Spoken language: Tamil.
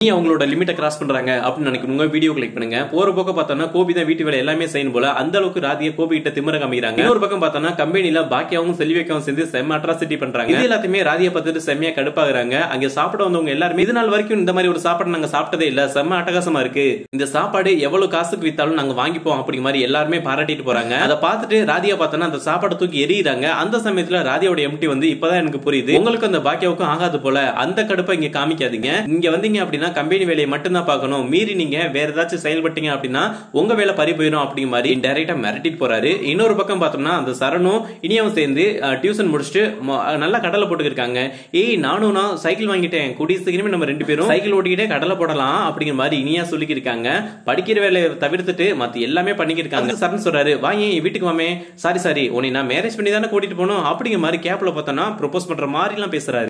நீ அவங்களோட லிமிட்டை கிராஸ் பண்றாங்க அப்படின்னு நினைக்கிறவங்க வீடியோ கிளிக் பண்ணுங்க போற பக்கம் பார்த்தோம்னா கோபி தான் வீட்டு வேலை எல்லாமே செய்யணும் போல அந்த அளவுக்கு ராதிய கோபி கிட்ட திமிர காமிக்கிறாங்க இன்னொரு பக்கம் பார்த்தோம்னா கம்பெனில பாக்கியாவும் செல்விக்காவும் சேர்ந்து செம்ம அட்ராசிட்டி பண்றாங்க இது எல்லாத்தையுமே ராதிய பார்த்துட்டு செம்மையா கடுப்பாகிறாங்க அங்க சாப்பிட வந்தவங்க எல்லாருமே இது நாள் வரைக்கும் இந்த மாதிரி ஒரு சாப்பாடு நாங்க சாப்பிட்டதே இல்ல செம்ம அட்டகாசமா இருக்கு இந்த சாப்பாடு எவ்வளவு காசுக்கு வித்தாலும் நாங்க வாங்கிப்போம் அப்படிங்கிற மாதிரி எல்லாருமே பாராட்டிட்டு போறாங்க அதை பார்த்துட்டு ராதியா பார்த்தோன்னா அந்த சாப்பாடை தூக்கி எறிகிறாங்க அந்த சமயத்துல ராதியோட எம்டி வந்து இப்பதான் எனக்கு புரியுது உங்களுக்கு அந்த பாக்கியாவுக்கும் ஆகாது போல அந்த கடுப்பை இங்க காமிக்காதீங்க இங்க வந்தீங்க அப்படின்னா கம்பெனி வேலையை மட்டும்தான் பார்க்கணும் மீறி நீங்க வேற ஏதாச்சும் செயல்பட்டீங்க அப்படின்னா உங்க வேலை பறி போயிடும் அப்படிங்கிற மாதிரி டைரக்டா மிரட்டிட்டு போறாரு இன்னொரு பக்கம் பார்த்தோம்னா அந்த சரணும் இனியாவும் சேர்ந்து டியூஷன் முடிச்சுட்டு மொ- நல்லா கடலை போட்டுக்கிருக்காங்க ஏய் நானும் நான் சைக்கிள் வாங்கிட்டேன் கூடிய சீக்கிரமே நம்ம ரெண்டு பேரும் சைக்கிள் ஓட்டிக்கிட்டே கடலை போடலாம் அப்படிங்கிற மாதிரி இனியா சொல்லிக்கிருக்காங்க படிக்கிற வேலையை தவிர்த்துட்டு மத்த எல்லாமே பண்ணிக்கிருக்காங்க சரண் சொல்றாரு வா ஏன் என் வீட்டுக்கு வாமே சாரி சாரி உன்னை நான் மேரேஜ் பண்ணி தானே கூட்டிட்டு போகணும் அப்படிங்கிற மாதிரி கேப்ல பார்த்தோன்னா ப்ரொபோஸ் பண்ற மாதிரி எல்லாம் பேசுறாரு